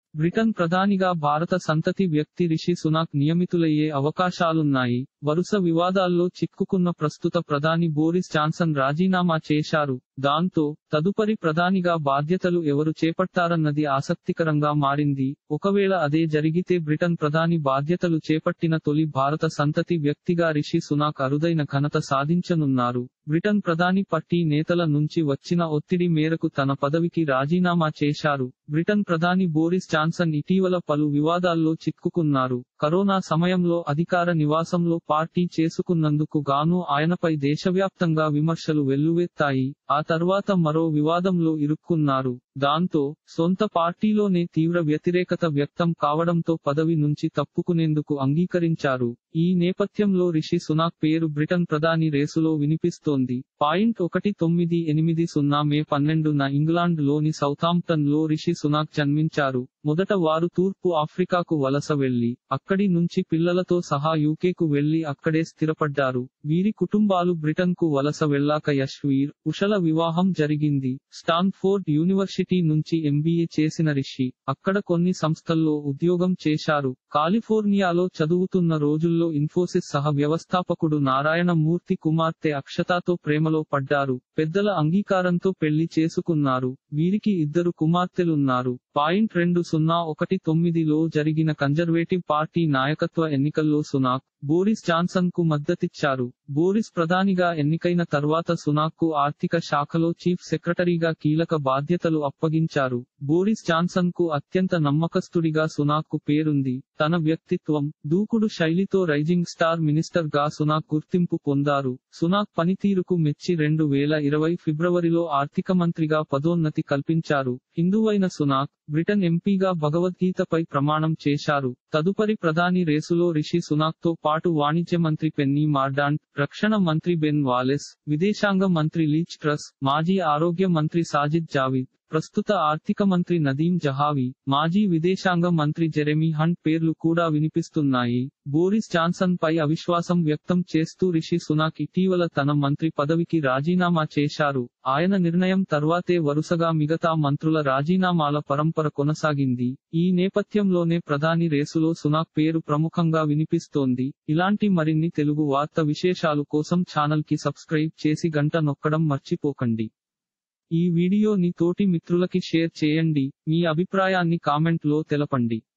Britain ప్రధానిగా భారత సంతతి వ్యక్తి రిషి సునాక్ నియమితులయ్యే అవకాశాలున్నాయి వరుస వివాదాల్లో చిక్కుకున్న ప్రస్తుత ప్రధాని బోరిస్ జాన్సన్ రాజీనామా చేశారు దాంతో తదుపరి ప్రధానిగా బాధ్యతలు ఎవరు చేపట్టారన్నది ఆసక్తికరంగా మారింది ఒకవేళ అదే జరిగితే బ్రిటన్ ప్రధాని బాధ్యతలు చేపట్టిన తొలి భారత సంతతి వ్యక్తిగా రిషి సునాక్ అరుదైన ఘనత సాధించనున్నారు బ్రిటన్ ప్రధాని పట్టి నేతల నుంచి వచ్చిన ఒత్తిడి మేరకు తన పదవికి రాజీనామా చేశారు బ్రిటన్ ప్రధాని బోరిస్ జాన్సన్ ఇటీవల పలు వివాదాల్లో చిక్కుకున్నారు కరోనా సమయంలో అధికార నివాసంలో పార్టీ చేసుకున్నందుకు గాను ఆయనపై దేశవ్యాప్తంగా విమర్శలు వెల్లువెత్తాయి ఆ తర్వాత మరో వివాదంలో ఇరుక్కున్నారు దాంతో సొంత పార్టీలోనే తీవ్ర వ్యతిరేకత వ్యక్తం కావడంతో పదవి నుంచి తప్పుకునేందుకు అంగీకరించారు ఈ నేపథ్యంలో రిషి సునాక్ పేరు బ్రిటన్ ప్రధాని రేసులో వినిపిస్తోంది పాయింట్ ఒకటి తొమ్మిది ఎనిమిది సున్నా మే పన్నెండున ఇంగ్లాండ్ లోని సౌథాంప్టన్ లో రిషి సునాక్ జన్మించారు మొదట వారు తూర్పు ఆఫ్రికాకు వలస వెళ్లి అక్కడి నుంచి పిల్లలతో సహా యూకేకు వెళ్లి అక్కడే స్థిరపడ్డారు వీరి కుటుంబాలు బ్రిటన్ కు వలస వెళ్లాక యశ్వీర్ ఉషల వివాహం జరిగింది స్టాన్ఫోర్డ్ యూనివర్సిటీ నుంచి ఎంబీఏ చేసిన రిషి అక్కడ కొన్ని సంస్థల్లో ఉద్యోగం చేశారు కాలిఫోర్నియాలో చదువుతున్న రోజుల్లో ఇన్ఫోసిస్ సహ వ్యవస్థాపకుడు నారాయణ మూర్తి కుమార్తె అక్షతాతో ప్రేమలో పడ్డారు పెద్దల అంగీకారంతో పెళ్లి చేసుకున్నారు వీరికి ఇద్దరు కుమార్తెలున్నారు పాయింట్ రెండు సున్నా ఒకటి తొమ్మిదిలో జరిగిన కన్జర్వేటివ్ పార్టీ నాయకత్వ ఎన్నికల్లో సునాక్ బోరిస్ జాన్సన్ కు మద్దతిచ్చారు బోరిస్ ప్రధానిగా ఎన్నికైన తర్వాత సునాక్ కు ఆర్థిక శాఖలో చీఫ్ సెక్రటరీగా కీలక బాధ్యతలు అప్పగించారు బోరిస్ జాన్సన్ కు అత్యంత నమ్మకస్తుడిగా సునాక్ కు పేరుంది తన వ్యక్తిత్వం దూకుడు శైలితో రైజింగ్ స్టార్ మినిస్టర్ గా సునాక్ గుర్తింపు పొందారు సునాక్ పనితీరుకు మెచ్చి రెండు వేల ఇరవై ఫిబ్రవరిలో ఆర్థిక మంత్రిగా పదోన్నతి కల్పించారు హిందువైన సునాక్ బ్రిటన్ ఎంపీగా భగవద్గీతపై ప్రమాణం చేశారు తదుపరి ప్రధాని రేసులో రిషి సునాక్ తో పాటు వాణిజ్య మంత్రి పెన్నీ మార్డాంట్ రక్షణ మంత్రి బెన్ వాలెస్ విదేశాంగ మంత్రి లీచ్ ట్రస్ మాజీ ఆరోగ్య మంత్రి సాజిద్ జావిద్ ప్రస్తుత ఆర్థిక మంత్రి నదీం జహావి మాజీ విదేశాంగ మంత్రి జెరెమీ హంట్ పేర్లు కూడా వినిపిస్తున్నాయి బోరిస్ జాన్సన్ పై అవిశ్వాసం వ్యక్తం చేస్తూ రిషి సునాక్ ఇటీవల తన మంత్రి పదవికి రాజీనామా చేశారు ఆయన నిర్ణయం తర్వాతే వరుసగా మిగతా మంత్రుల రాజీనామాల పరంపర కొనసాగింది ఈ నేపథ్యంలోనే ప్రధాని రేసులో సునాక్ పేరు ప్రముఖంగా వినిపిస్తోంది ఇలాంటి మరిన్ని తెలుగు వార్త విశేషాలు కోసం ఛానల్ కి సబ్స్క్రైబ్ చేసి గంట నొక్కడం మర్చిపోకండి ఈ వీడియోని తోటి మిత్రులకి షేర్ చేయండి మీ అభిప్రాయాన్ని కామెంట్ లో తెలపండి